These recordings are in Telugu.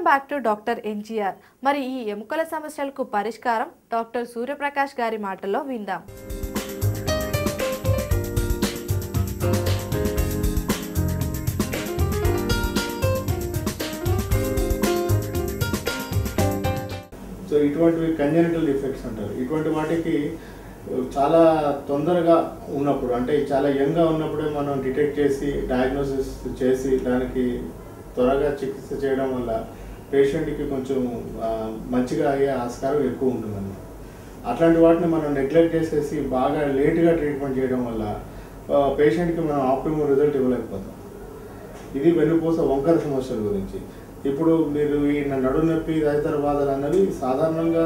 బ్యాక్ టు డాక్టర్ ఎన్జిఆర్ మరి ఈ ఎముకల సమస్యలకు పరిష్కారం డాక్టర్ సూర్యప్రకాష్ గారి మాటల్లో విందాం సో ఇటువంటివి కంజనిటల్ డిఫెక్ట్స్ అంటారు ఇటువంటి వాటికి చాలా తొందరగా ఉన్నప్పుడు అంటే చాలా యంగ్గా ఉన్నప్పుడే మనం డిటెక్ట్ చేసి డయాగ్నోసిస్ చేసి దానికి త్వరగా చికిత్స చేయడం వల్ల పేషెంట్కి కొంచెం ఆ, మంచిగా అయ్యే ఆస్కారం ఎక్కువ ఉంటుందన్నమాట అట్లాంటి వాటిని మనం నెగ్లెక్ట్ చేసేసి బాగా లేట్గా ట్రీట్మెంట్ చేయడం వల్ల పేషెంట్కి మనం ఆప్టిమల్ రిజల్ట్ ఇవ్వలేకపోతాం ఇది వెన్నుపూస వంకర సమస్యల గురించి ఇప్పుడు మీరు ఈ నడు నొప్పి తదితర బాధలు అన్నవి సాధారణంగా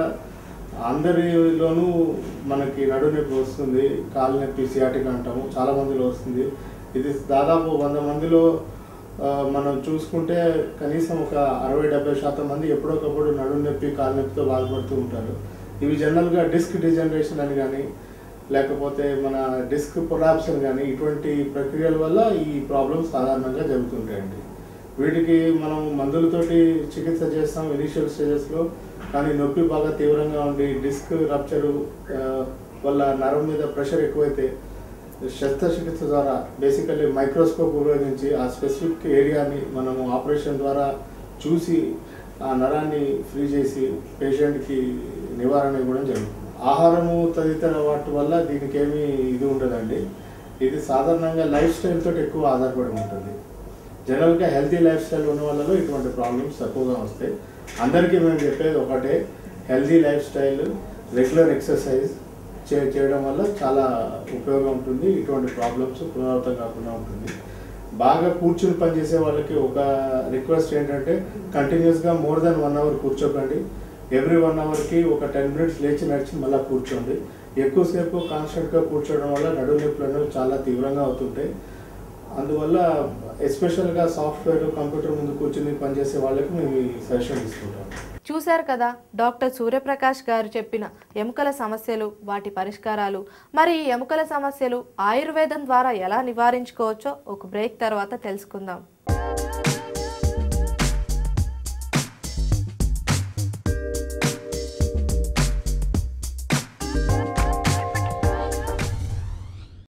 అందరిలోనూ మనకి నడు నొప్పి వస్తుంది కాలు నొప్పి సియాటిక్ అంటాము చాలా మందిలో వస్తుంది ఇది దాదాపు వంద మందిలో ఆ, మనం చూసుకుంటే కనీసం ఒక అరవై డెబ్బై శాతం మంది ఎప్పుడొకప్పుడు నడు నొప్పి కాలు నొప్పితో బాధపడుతూ ఉంటారు ఇవి జనరల్గా డిస్క్ డిజనరేషన్ అని కానీ లేకపోతే మన డిస్క్ పొలాప్స్ అని కానీ ఇటువంటి ప్రక్రియల వల్ల ఈ ప్రాబ్లమ్స్ సాధారణంగా జరుగుతుంటాయండి వీటికి మనం మందులతోటి చికిత్స చేస్తాం ఇనిషియల్ స్టేజెస్లో కానీ నొప్పి బాగా తీవ్రంగా ఉండి డిస్క్ రప్చరు వల్ల నరం మీద ప్రెషర్ ఎక్కువైతే శస్త్రచికిత్స ద్వారా బేసికల్లీ మైక్రోస్కోప్ ఉపయోగించి ఆ స్పెసిఫిక్ ఏరియాని మనము ఆపరేషన్ ద్వారా చూసి ఆ నరాన్ని ఫ్రీ చేసి పేషెంట్కి నివారణ ఇవ్వడం జరుగుతుంది ఆహారము తదితర వాటి వల్ల దీనికి ఏమీ ఇది ఉండదండి ఇది సాధారణంగా లైఫ్ స్టైల్ తోటి ఎక్కువ ఆధారపడి ఉంటుంది జనరల్గా హెల్తీ లైఫ్ స్టైల్ ఉన్న వాళ్ళలో ఇటువంటి ప్రాబ్లమ్స్ తక్కువగా వస్తాయి అందరికీ మేము చెప్పేది ఒకటే healthy lifestyle regular exercise చే చేయడం వల్ల చాలా ఉపయోగం ఉంటుంది ఇటువంటి ప్రాబ్లమ్స్ పునరావృతం కాకుండా ఉంటుంది బాగా కూర్చుని పనిచేసే వాళ్ళకి ఒక రిక్వెస్ట్ ఏంటంటే కంటిన్యూస్గా మోర్ దెన్ వన్ అవర్ కూర్చోకండి ఎవ్రీ వన్ అవర్కి ఒక టెన్ మినిట్స్ లేచి నడిచి మళ్ళీ కూర్చోండి ఎక్కువసేపు కాన్స్టెంట్గా కూర్చోవడం వల్ల నడుము నొప్పులు అనేవి చాలా తీవ్రంగా అవుతుంటాయి అందువల్ల ఎస్పెషల్గా సాఫ్ట్వేర్ కంప్యూటర్ ముందు కూర్చుని పనిచేసే వాళ్ళకి మేము ఈ సజెషన్ ఇస్తుంటాం చూశారు కదా డాక్టర్ సూర్యప్రకాష్ గారు చెప్పిన ఎముకల సమస్యలు వాటి పరిష్కారాలు మరి ఈ ఎముకల సమస్యలు ఆయుర్వేదం ద్వారా ఎలా నివారించుకోవచ్చో ఒక బ్రేక్ తర్వాత తెలుసుకుందాం